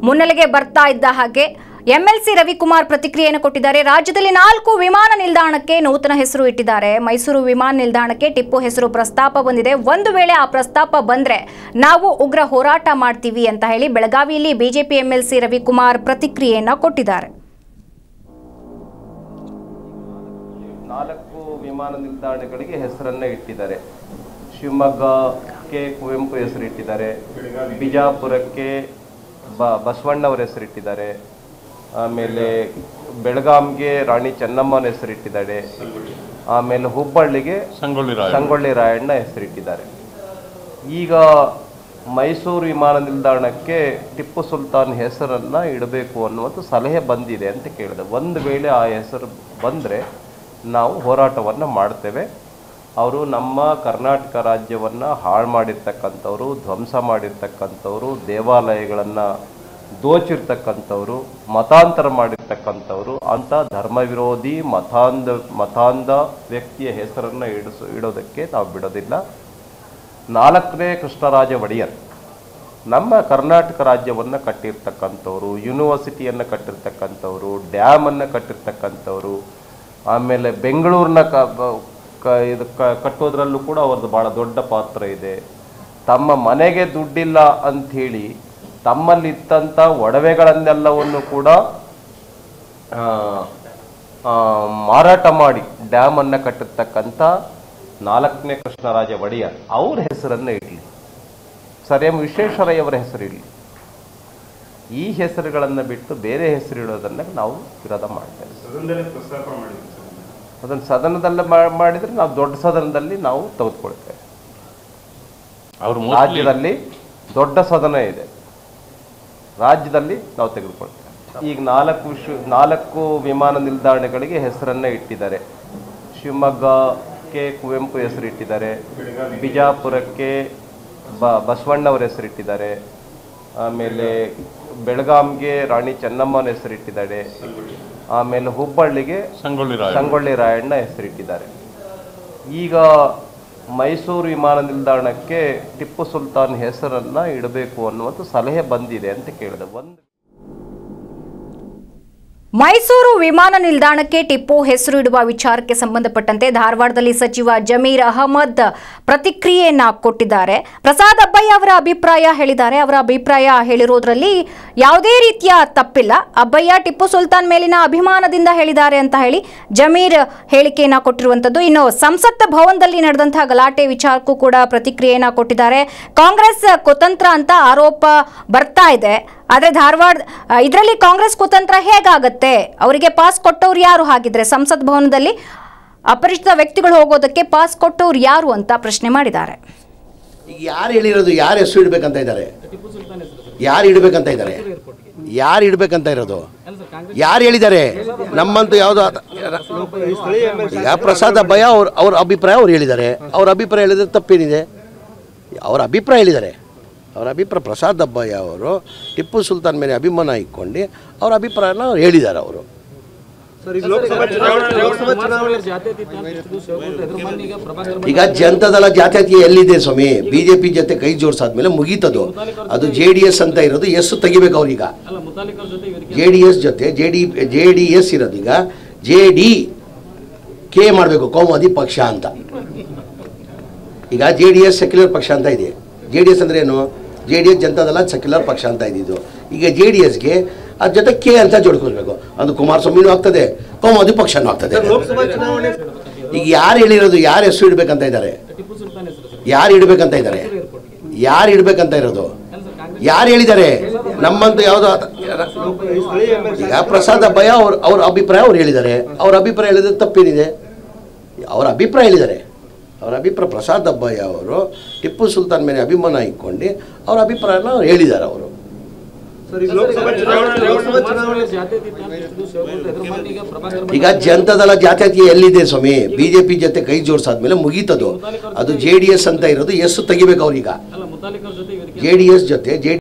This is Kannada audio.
ಮುನ್ನೆಲೆಗೆ ಬರ್ತಾ ಇದ್ದ ಹಾಗೆ ಎಂಎಲ್ಸಿ ರವಿಕುಮಾರ್ ಪ್ರತಿಕ್ರಿಯೆಯನ್ನು ಕೊಟ್ಟಿದ್ದಾರೆ ರಾಜ್ಯದಲ್ಲಿ ನಾಲ್ಕು ವಿಮಾನ ನಿಲ್ದಾಣಕ್ಕೆ ನೂತನ ಹೆಸರು ಇಟ್ಟಿದ್ದಾರೆ ಮೈಸೂರು ವಿಮಾನ ನಿಲ್ದಾಣಕ್ಕೆ ಟಿಪ್ಪು ಹೆಸರು ಪ್ರಸ್ತಾಪ ಬಂದಿದೆ ಒಂದು ವೇಳೆ ಆ ಪ್ರಸ್ತಾಪ ಬಂದ್ರೆ ನಾವು ಉಗ್ರ ಹೋರಾಟ ಮಾಡ್ತೀವಿ ಅಂತ ಹೇಳಿ ಬೆಳಗಾವಿಯಲ್ಲಿ ಬಿಜೆಪಿ ಎಂಎಲ್ಸಿ ರವಿಕುಮಾರ್ ಪ್ರತಿಕ್ರಿಯೆಯನ್ನ ಕೊಟ್ಟಿದ್ದಾರೆ ನಾಲ್ಕು ವಿಮಾನ ನಿಲ್ದಾಣಗಳಿಗೆ ಹೆಸರನ್ನ ಇಟ್ಟಿದ್ದಾರೆ ಶಿವಮೊಗ್ಗಕ್ಕೆ ಕುವೆಂಪು ಹೆಸರು ಇಟ್ಟಿದ್ದಾರೆ ಬಿಜಾಪುರಕ್ಕೆ ಬ ಬಸವಣ್ಣವರ ಹೆಸರಿಟ್ಟಿದ್ದಾರೆ ಆಮೇಲೆ ಬೆಳಗಾಂಗೆ ರಾಣಿ ಚೆನ್ನಮ್ಮನ ಹೆಸರಿಟ್ಟಿದ್ದಾರೆ ಆಮೇಲೆ ಹುಬ್ಬಳ್ಳಿಗೆ ಸಂಗೊಳ್ಳಿ ರಾಯ ಸಂಗೊಳ್ಳಿ ರಾಯಣ್ಣ ಹೆಸರಿಟ್ಟಿದ್ದಾರೆ ಈಗ ಮೈಸೂರು ವಿಮಾನ ನಿಲ್ದಾಣಕ್ಕೆ ಟಿಪ್ಪು ಸುಲ್ತಾನ್ ಹೆಸರನ್ನ ಇಡಬೇಕು ಅನ್ನುವಂಥ ಸಲಹೆ ಬಂದಿದೆ ಅಂತ ಕೇಳಿದೆ ಒಂದು ವೇಳೆ ಆ ಹೆಸರು ಬಂದರೆ ನಾವು ಹೋರಾಟವನ್ನು ಮಾಡ್ತೇವೆ ಅವರು ನಮ್ಮ ಕರ್ನಾಟಕ ರಾಜ್ಯವನ್ನು ಹಾಳು ಮಾಡಿರ್ತಕ್ಕಂಥವ್ರು ಧ್ವಂಸ ಮಾಡಿರ್ತಕ್ಕಂಥವ್ರು ದೇವಾಲಯಗಳನ್ನು ದೋಚಿರ್ತಕ್ಕಂಥವ್ರು ಮತಾಂತರ ಮಾಡಿರ್ತಕ್ಕಂಥವ್ರು ಅಂತ ಧರ್ಮ ವಿರೋಧಿ ಮತಾಂಧ ಮತಾಂಧ ವ್ಯಕ್ತಿಯ ಹೆಸರನ್ನು ಇಡಿಸು ಇಡೋದಕ್ಕೆ ನಾವು ಬಿಡೋದಿಲ್ಲ ನಾಲ್ಕನೇ ಕೃಷ್ಣರಾಜ ಒಡೆಯರ್ ನಮ್ಮ ಕರ್ನಾಟಕ ರಾಜ್ಯವನ್ನು ಕಟ್ಟಿರ್ತಕ್ಕಂಥವ್ರು ಯೂನಿವರ್ಸಿಟಿಯನ್ನು ಕಟ್ಟಿರ್ತಕ್ಕಂಥವ್ರು ಡ್ಯಾಮನ್ನು ಕಟ್ಟಿರ್ತಕ್ಕಂಥವ್ರು ಆಮೇಲೆ ಬೆಂಗಳೂರನ್ನ ಕ ಬ- ಕ ಇದು ಕ ಕಟ್ಟೋದ್ರಲ್ಲೂ ಕೂಡ ಅವ್ರದ್ದು ಭಾಳ ದೊಡ್ಡ ಪಾತ್ರ ಇದೆ ತಮ್ಮ ಮನೆಗೆ ದುಡ್ಡಿಲ್ಲ ಅಂಥೇಳಿ ತಮ್ಮಲ್ಲಿತ್ತಂಥ ಒಡವೆಗಳನ್ನೆಲ್ಲವನ್ನು ಕೂಡ ಆ, ಆ, ಮಾರಾಟ ಮಾಡಿ ಡ್ಯಾಮನ್ನು ಕಟ್ಟಿರ್ತಕ್ಕಂಥ ನಾಲ್ಕನೇ ಕೃಷ್ಣರಾಜ ಒಡೆಯರ್ ಅವ್ರ ಹೆಸರನ್ನ ಇಡಲಿ ಸರ್ ಎಂ ವಿಶ್ವೇಶ್ವರಯ್ಯವರ ಹೆಸರು ಇಡಲಿ ಈ ಹೆಸರುಗಳನ್ನು ಬಿಟ್ಟು ಬೇರೆ ಹೆಸರು ಇಡೋದನ್ನ ನಾವು ವಿರೋಧ ಮಾಡ್ತೇವೆ ಅದನ್ನು ಸದನದಲ್ಲೇ ಮಾ- ಮಾಡಿದ್ರೆ ನಾವು ದೊಡ್ಡ ಸದನದಲ್ಲಿ ನಾವು ತೆಗೆದುಕೊಳ್ತೇವೆ ಅವ್ರು mostly ರಾಜ್ಯದಲ್ಲಿ ದೊಡ್ಡ ಸದನ ಇದೆ ರಾಜ್ಯದಲ್ಲಿ ನಾವು ತೆಗೆದುಕೊಳ್ತೇವೆ ಈಗ ನಾಲ್ಕು ವಿಶ್ವ ನಾಲ್ಕು ವಿಮಾನ ನಿಲ್ದಾಣಗಳಿಗೆ ಹೆಸರನ್ನ ಇಟ್ಟಿದ್ದಾರೆ ಶಿವಮೊಗ್ಗಕ್ಕೆ ಕುವೆಂಪು ಹೆಸರು ಇಟ್ಟಿದ್ದಾರೆ ಬಿಜಾಪುರಕ್ಕೆ ಬ ಬಸವಣ್ಣವರ ಹೆಸರಿಟ್ಟಿದ್ದಾರೆ ಆಮೇಲೆ ಬೆಳಗಾಂಗೆ ರಾಣಿ ಚೆನ್ನಮ್ಮನ ಹೆಸರಿಟ್ಟಿದ್ದಾರೆ ಆಮೇಲೆ ಹುಬ್ಬಳ್ಳಿಗೆ ಸಂಗೊಳ್ಳಿ ರಾಯ ಸಂಗೊಳ್ಳಿ ರಾಯಣ್ಣ ಹೆಸರಿಟ್ಟಿದ್ದಾರೆ ಈಗ ಮೈಸೂರು ವಿಮಾನ ನಿಲ್ದಾಣಕ್ಕೆ ಟಿಪ್ಪು ಸುಲ್ತಾನ್ ಹೆಸರನ್ನ ಇಡಬೇಕು ಅನ್ನುವಂಥ ಸಲಹೆ ಬಂದಿದೆ ಅಂತ ಕೇಳಿದೆ ಒಂದು ಮೈಸೂರು ವಿಮಾನ ನಿಲ್ದಾಣಕ್ಕೆ ಟಿಪ್ಪು ಹೆಸರು ಇಡುವ ವಿಚಾರಕ್ಕೆ ಸಂಬಂಧಪಟ್ಟಂತೆ ಧಾರವಾಡದಲ್ಲಿ ಸಚಿವ ಜಮೀರ್ ಅಹಮದ್ ಪ್ರತಿಕ್ರಿಯೆಯನ್ನ ಕೊಟ್ಟಿದ್ದಾರೆ ಪ್ರಸಾದ್ ಅಬ್ಬಯ್ಯ ಅವರ ಅಭಿಪ್ರಾಯ ಹೇಳಿದ್ದಾರೆ ಅವರ ಅಭಿಪ್ರಾಯ ಹೇಳಿರೋದ್ರಲ್ಲಿ ಯಾವುದೇ ರೀತಿಯ ತಪ್ಪಿಲ್ಲ ಅಬ್ಬಯ್ಯ ಟಿಪ್ಪು ಸುಲ್ತಾನ್ ಮೇಲಿನ ಅಭಿಮಾನದಿಂದ ಹೇಳಿದ್ದಾರೆ ಅಂತ ಹೇಳಿ ಜಮೀರ್ ಹೇಳಿಕೆಯನ್ನ ಕೊಟ್ಟಿರುವಂತದ್ದು ಇನ್ನು ಸಂಸತ್ ಭವನದಲ್ಲಿ ನಡೆದಂತಹ ಗಲಾಟೆ ವಿಚಾರಕ್ಕೂ ಕೂಡ ಪ್ರತಿಕ್ರಿಯೆಯನ್ನ ಕೊಟ್ಟಿದ್ದಾರೆ ಕಾಂಗ್ರೆಸ್ ಕುತಂತ್ರ ಅಂತ ಆರೋಪ ಬರ್ತಾ ಇದೆ ಆದ್ರೆ ಧಾರವಾಡ ಇದರಲ್ಲಿ ಕಾಂಗ್ರೆಸ್ ಕುತಂತ್ರ ಹೇಗಾಗತ್ತೆ ಅವರಿಗೆ ಪಾಸ್ ಕೊಟ್ಟವ್ರು ಯಾರು ಹಾಗಿದ್ರೆ ಸಂಸತ್ ಭವನದಲ್ಲಿ ಅಪರಿಚಿತ ವ್ಯಕ್ತಿಗಳು ಹೋಗೋದಕ್ಕೆ ಪಾಸ್ ಕೊಟ್ಟವ್ರು ಯಾರು ಅಂತ ಪ್ರಶ್ನೆ ಮಾಡಿದ್ದಾರೆ ಈಗ ಯಾರು ಹೇಳಿರೋದು ಯಾರು ಹೆಸರು ಇಡ್ಬೇಕಂತ ಇದ್ದಾರೆ ಯಾರು ಇಡ್ಬೇಕಂತ ಇದ್ದಾರೆ ಯಾರು ಇಡ್ಬೇಕಂತ ಇರೋದು ಯಾರು ಹೇಳಿದ್ದಾರೆ ನಮ್ಮಂತೂ ಯಾವುದೋ ಈಗ ಪ್ರಸಾದ್ ಅಬ್ಬಯ್ಯ ಅವ್ರ ಅವ್ರ ಅಭಿಪ್ರಾಯ ಅವ್ರು ಹೇಳಿದ್ದಾರೆ ಅವ್ರ ಅಭಿಪ್ರಾಯ ಹೇಳಿದ್ರೆ ತಪ್ಪೇನಿದೆ ಅವ್ರ ಅಭಿಪ್ರಾಯ ಹೇಳಿದ್ದಾರೆ ಅವರ ಅಭಿಪ್ರಾಯ ಪ್ರಸಾದ್ ಅಬ್ಬಯ್ಯ ಅವರು ಟಿಪ್ಪು ಸುಲ್ತಾನ್ ಮೇಲೆ ಅಭಿಮಾನ ಇಟ್ಕೊಂಡು ಅವ್ರ ಅಭಿಪ್ರಾಯನ ಅವ್ರು ಹೇಳಿದ್ದಾರೆ ಅವರು ಈಗ ಜನತಾದಳ ಜಾತ್ಯತೀಯ ಎಲ್ಲಿದೆ ಸ್ವಾಮಿ ಬಿಜೆಪಿ ಜೊತೆ ಕೈ ಜೋಡಿಸಾದ್ಮೇಲೆ ಮುಗೀತದು ಅದು ಜೆ ಡಿ ಎಸ್ ಅಂತ ಇರೋದು ಎಸ್ ತೆಗಿಬೇಕು ಅವ್ರೀಗ ಜೆ ಡಿ ಎಸ್ ಜೊತೆ J D J D S ಇರೋದೀಗ ಜೆ ಡಿ ಕೆ ಮಾಡಬೇಕು ಕೋಮುವಾದಿ ಪಕ್ಷ ಅಂತ ಈಗ ಜೆ ಡಿ ಎಸ್ ಸೆಕ್ಯುಲರ್ ಪಕ್ಷ ಅಂತ ಇದೆ ಜೆ ಡಿ ಎಸ್ ಅಂದ್ರೆ ಏನು J D S Janata Dal secular ಪಕ್ಷ ಅಂತ ಇದ್ದಿದ್ದು ಈಗ ಜೆ ಡಿ ಎಸ್ಗೆ ಅದ್ರ ಜೊತೆ ಕೆ ಅಂತ ಜೋಡ್ಕೊಳ್ಬೇಕು ಅದು ಕುಮಾರಸ್ವಾಮಿನೂ ಆಗ್ತದೆ ಕೋಮುವಾದಿ ಪಕ್ಷನೂ ಆಗ್ತದೆ ಈಗ ಯಾರು ಹೇಳಿರೋದು ಯಾರು ಹೆಸರು ಇಡ್ಬೇಕಂತ ಇದ್ದಾರೆ ಯಾರು ಇಡ್ಬೇಕಂತ ಇದ್ದಾರೆ ಯಾರು ಇಡ್ಬೇಕಂತ ಇರೋದು ಯಾರು ಹೇಳಿದ್ದಾರೆ ನಮ್ಮಂತೂ ಯಾವುದೋ ಈಗ ಪ್ರಸಾದ್ ಅಬ್ಬಯ್ಯ ಅವ್ರ ಅವ್ರ ಅಭಿಪ್ರಾಯ ಅವ್ರು ಹೇಳಿದ್ದಾರೆ ಅವ್ರ ಅಭಿಪ್ರಾಯ ಹೇಳಿದ್ರೆ ತಪ್ಪೇನಿದೆ ಅವ್ರ ಅಭಿಪ್ರಾಯ ಹೇಳಿದ್ದಾರೆ ಅವರ ಅಭಿಪ್ರಾಯ ಪ್ರಸಾದ್ ಅಬ್ಬಯ್ಯ ಅವರು ಟಿಪ್ಪು ಸುಲ್ತಾನ್ ಮೇಲೆ ಅಭಿಮಾನ ಇಟ್ಕೊಂಡು ಅವ್ರ ಅಭಿಪ್ರಾಯನ ಅವ್ರು ಹೇಳಿದ್ದಾರೆ ಅವರು ಈಗ ಜನತಾದಳ ಜಾತ್ಯತೀಯ ಎಲ್ಲಿದೆ ಸ್ವಾಮಿ ಬಿಜೆಪಿ ಜೊತೆ ಕೈ ಜೋಡಿಸಾದ್ಮೇಲೆ ಮುಗೀತದು ಅದು ಜೆ ಡಿ ಎಸ್ ಅಂತ ಇರೋದು ಎಸ್ ತೆಗಿಬೇಕು ಅವ್ರೀಗ ಜೆ ಡಿ ಎಸ್ ಜೊತೆ ಜೆ